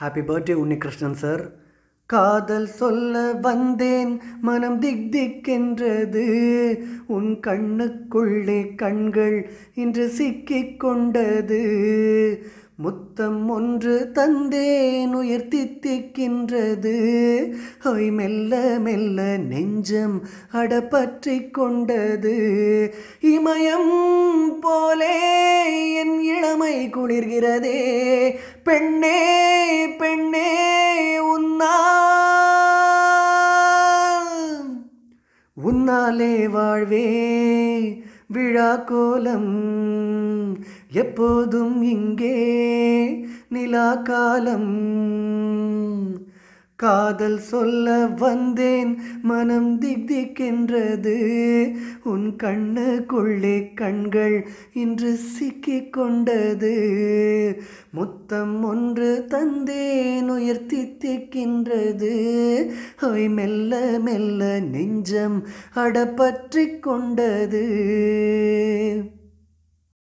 happy birthday Unnikrishnan sir காதல் சொல்ல வந்தேன் மனம் திக் திக்கென்றது உன் கண்ணுக்குள்ளே கண்கள் இன்று சிக்கிக் கொண்டது முத்தம் ஒன்று தந்தேன் உயிர் தித்திக்கின்றது ஹொய் மெல்ல மெல்ல நெஞ்சம் அடப்பற்றி கொண்டது இமயம் போலே என் இளமை குளிர்கிறதே பெண்ணே பெண்ணே உன்னால் உன்னாலே வாழ்வே விழா கோலம் எப்போதும் இங்கே நிலா காலம் காதல் சொல்ல வந்தேன் மனம் திக் திக்கென்றது உன் கண்ணுக்குள்ளே கண்கள் இன்று சிக்கிக் கொண்டது முத்தம் ஒன்று தந்தேன் உயிர் தித்திக்கின்றது அவை மெல்ல மெல்ல நெஞ்சம் அடப்பற்றி கொண்டது